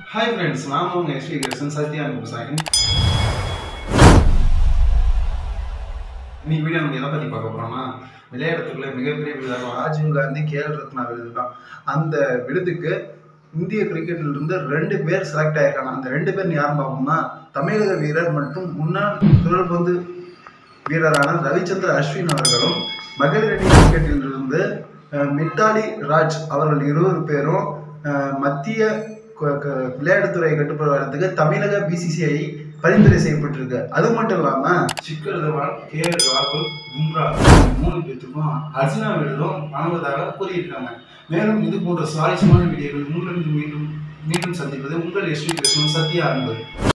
hi friends நான் உங்கள் SV Krishnan Sathya அனுபவசாயன் இன்னைக்கு வீடியோ நம்ம எதை பற்றி பார்க்க போகிறோம்னா விளையாட்டுக்குள்ள மிகப்பெரிய விருதாகும் ராஜீவ் காந்தி கேல் ரத்னா விருது தான் அந்த விருதுக்கு இந்திய கிரிக்கெட்ல இருந்து ரெண்டு பேர் செலக்ட் ஆயிருக்காங்க அந்த ரெண்டு பேர் யாரும் பார்ப்போம்னா தமிழக வீரர் மற்றும் முன்னாள் சுழல்பந்து வீரரான ரவிச்சந்திர அஸ்வின் அவர்களும் மகளிர் அணி கிரிக்கெட்டில் இருந்து அஹ், மித்தாலி ராஜ் அவர்கள் இருவர் பேரும் அஹ், மத்திய கு- கு- விளையாட்டுத்துறை கட்டுப்படுவதற்கு தமிழக பிசிசிஐ பரிந்துரை செய்யப்பட்டிருக்கு அது மட்டும் இல்லாம சிக்கர் தவான் கே எல் ராகுல் பும்ரா இந்த மூணு பேத்துக்கும் அர்ஜுனா விருதும் வழங்குவதாக கூறியிருக்காங்க மேலும் இது போன்ற சுவாரஸ்யமான வீடியோகள் உங்களிடம் மீண்டும் மீண்டும் சந்திப்பது உங்கள் எஸ்வி கிருஷ்ணன் சத்யா அன்பு